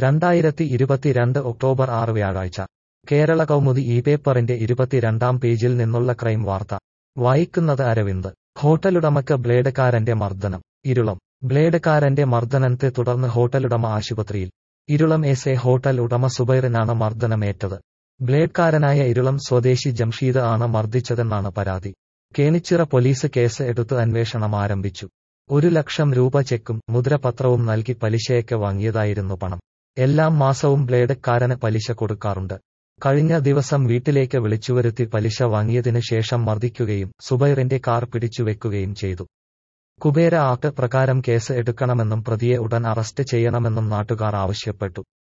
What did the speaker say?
രണ്ടായിരത്തി ഇരുപത്തിരണ്ട് ഒക്ടോബർ ആറ് വ്യാഴാഴ്ച കേരള കൗമുദി ഈ പേപ്പറിന്റെ ഇരുപത്തിരണ്ടാം പേജിൽ നിന്നുള്ള ക്രൈം വാർത്ത വായിക്കുന്നത് അരവിന്ദ് ഹോട്ടലുടമയ്ക്ക് ബ്ലേഡുകാരന്റെ മർദ്ദനം ഇരുളം ബ്ലേഡുകാരന്റെ മർദ്ദനത്തെ തുടർന്ന് ഹോട്ടലുടമ ആശുപത്രിയിൽ ഇരുളം എസ് എ ഹോട്ടൽ ഉടമ സുബൈറിനാണ് മർദ്ദനമേറ്റത് ബ്ലേഡ്കാരനായ ഇരുളം സ്വദേശി ജംഷീദ് ആണ് മർദ്ദിച്ചതെന്നാണ് പരാതി കേണിച്ചിറ പോലീസ് കേസ് എടുത്ത് അന്വേഷണം ആരംഭിച്ചു ഒരു ലക്ഷം രൂപ ചെക്കും മുദ്രപത്രവും നൽകി പലിശയൊക്കെ വാങ്ങിയതായിരുന്നു പണം എല്ലാം മാസവും ബ്ലേഡുകാരന് പലിശ കൊടുക്കാറുണ്ട് കഴിഞ്ഞ ദിവസം വീട്ടിലേക്ക് വിളിച്ചുവരുത്തി പലിശ വാങ്ങിയതിനു ശേഷം മർദ്ദിക്കുകയും സുബൈറിന്റെ കാർ പിടിച്ചുവെക്കുകയും ചെയ്തു കുബേര ആക്ട് പ്രകാരം കേസ് എടുക്കണമെന്നും പ്രതിയെ ഉടൻ അറസ്റ്റ് ചെയ്യണമെന്നും നാട്ടുകാർ ആവശ്യപ്പെട്ടു